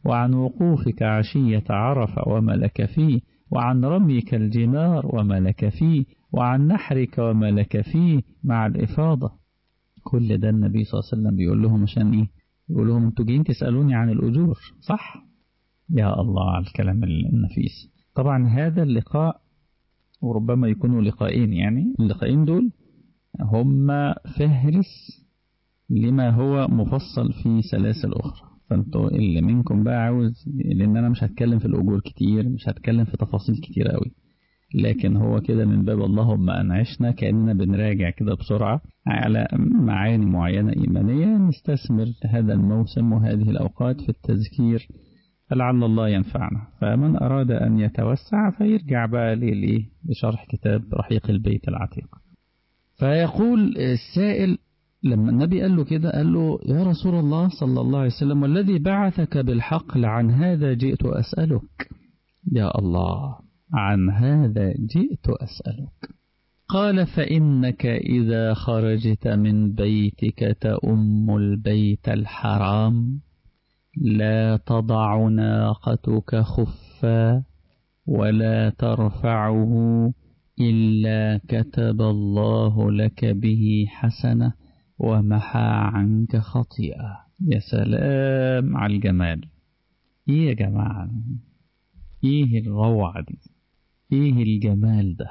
وعن وقوفك عشية عرف وما لك فيه وعن رميك الجمار وما لك فيه وعن نحرك وما لك فيه مع الإفاضة كل ده النبي صلى الله عليه وسلم بيقول لهم عشان إيه يقول لهم انتوا جايين تسألوني عن الأجور صح يا الله على الكلام النفيس طبعا هذا اللقاء وربما يكونوا لقاءين يعني اللقاءين دول هم فهرس لما هو مفصل في سلاسل أخرى فانتوا اللي منكم بقى عاوز لأن أنا مش هتكلم في الأجور كتير مش هتكلم في تفاصيل كتير قوي لكن هو كده من باب اللهم أنعشنا كأننا بنراجع كده بسرعة على معاني معينة إيمانية نستثمر هذا الموسم وهذه الأوقات في التذكير فلعل الله ينفعنا فمن أراد أن يتوسع فيرجع بقى ليه لشرح كتاب رحيق البيت العتيق فيقول السائل لما النبي قال له كده قال له يا رسول الله صلى الله عليه وسلم والذي بعثك بالحق عن هذا جئت أسألك يا الله عن هذا جئت أسألك قال فإنك إذا خرجت من بيتك تأم البيت الحرام لا تضع ناقتك خفا ولا ترفعه إلا كتب الله لك به حسنة ومحى عنك خطيئة يا سلام على الجمال ايه يا جماعة ايه الروعة دي ايه الجمال ده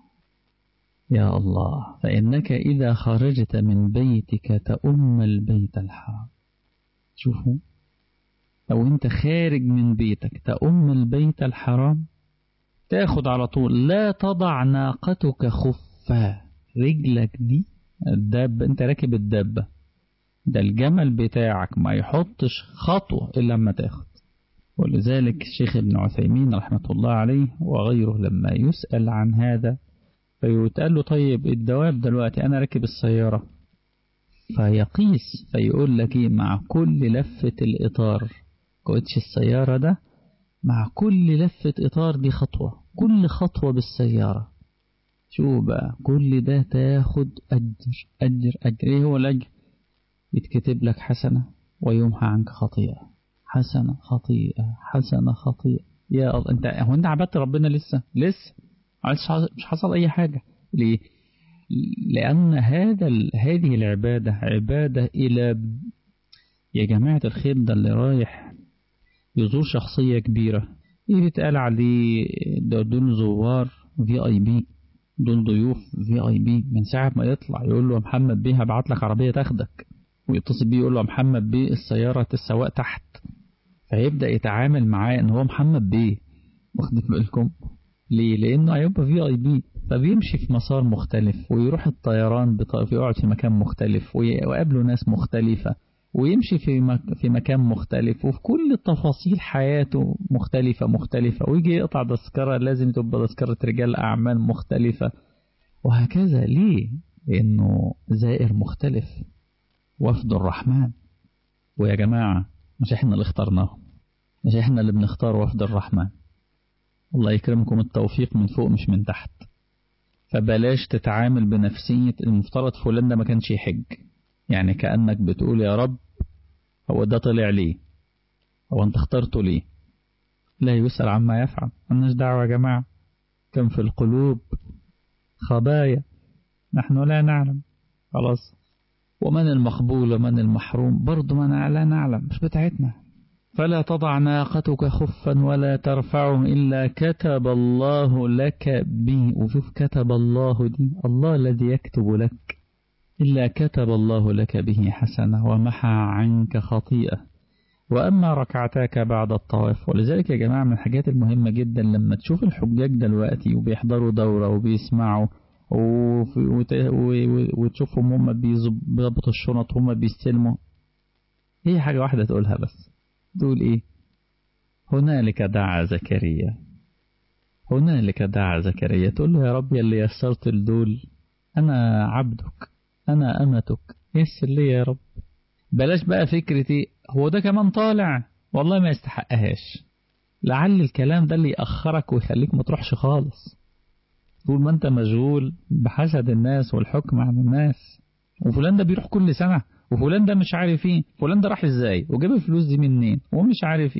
يا الله فإنك إذا خرجت من بيتك تأم البيت الحرام شوفوا لو انت خارج من بيتك تأم البيت الحرام تاخد على طول لا تضع ناقتك خفا رجلك دي الدب انت راكب الدبة ده الجمل بتاعك ما يحطش خطوة إلا لما تاخد ولذلك الشيخ ابن عثيمين رحمة الله عليه وغيره لما يسأل عن هذا فيتقال له طيب الدواب دلوقتي أنا راكب السيارة فيقيس فيقول لك ايه مع كل لفة الإطار كوتش السيارة ده مع كل لفة إطار دي خطوة كل خطوة بالسيارة شوف بقى كل ده تاخد أجر أجر أجر إيه هو الأجر يتكتب لك حسنة ويمحى عنك خطيئة حسنة خطيئة حسنة خطيئة يا الله أنت هو أنت عبدت ربنا لسه لسه مش حصل أي حاجة ليه لأن هذا هذه العبادة عبادة إلى يا جماعة الخير ده اللي رايح يزور شخصية كبيرة ايه بيتقال عليه ده دول زوار في اي بي دول ضيوف في اي بي من ساعة ما يطلع يقول له يا محمد بيه هبعت لك عربية تاخدك ويتصل بيه يقول له يا محمد بيه السيارة السواق تحت فيبدأ يتعامل معاه ان هو محمد بيه واخدين بالكم ليه لانه هيبقى في اي بي فبيمشي في مسار مختلف ويروح الطيران يقعد في مكان مختلف ويقابله ناس مختلفة ويمشي في مك في مكان مختلف وفي كل تفاصيل حياته مختلفة مختلفة ويجي يقطع تذكرة لازم تبقى تذكرة رجال أعمال مختلفة وهكذا ليه؟ لأنه زائر مختلف وفد الرحمن ويا جماعة مش احنا اللي اخترناهم مش احنا اللي بنختار وفد الرحمن الله يكرمكم التوفيق من فوق مش من تحت فبلاش تتعامل بنفسية المفترض فلان ده ما كانش يحج يعني كأنك بتقول يا رب هو ده طلع ليه هو انت اخترته ليه لا يسأل عما يفعل مالناش دعوة يا جماعة كم في القلوب خبايا نحن لا نعلم خلاص ومن المقبول ومن المحروم برضو ما لا نعلم مش بتاعتنا فلا تضع ناقتك خفا ولا ترفعه إلا كتب الله لك به وشوف كتب الله دي الله الذي يكتب لك إلا كتب الله لك به حسنة ومحى عنك خطيئة وأما ركعتاك بعد الطواف ولذلك يا جماعة من الحاجات المهمة جدا لما تشوف الحجاج دلوقتي وبيحضروا دورة وبيسمعوا وتشوفهم هم بيظبطوا الشنط وهم بيستلموا هي حاجة واحدة تقولها بس تقول إيه هنالك دعا زكريا هنالك دعا زكريا تقول له يا رب اللي يسرت الدول أنا عبدك أنا أمتك يسر لي يا رب بلاش بقى فكرتي هو ده كمان طالع والله ما يستحقهاش لعل الكلام ده اللي يأخرك ويخليك ما تروحش خالص طول ما انت مشغول بحسد الناس والحكم عن الناس وفلان ده بيروح كل سنة وفلان ده مش عارف ايه فلان ده راح ازاي وجاب الفلوس دي منين ومش عارف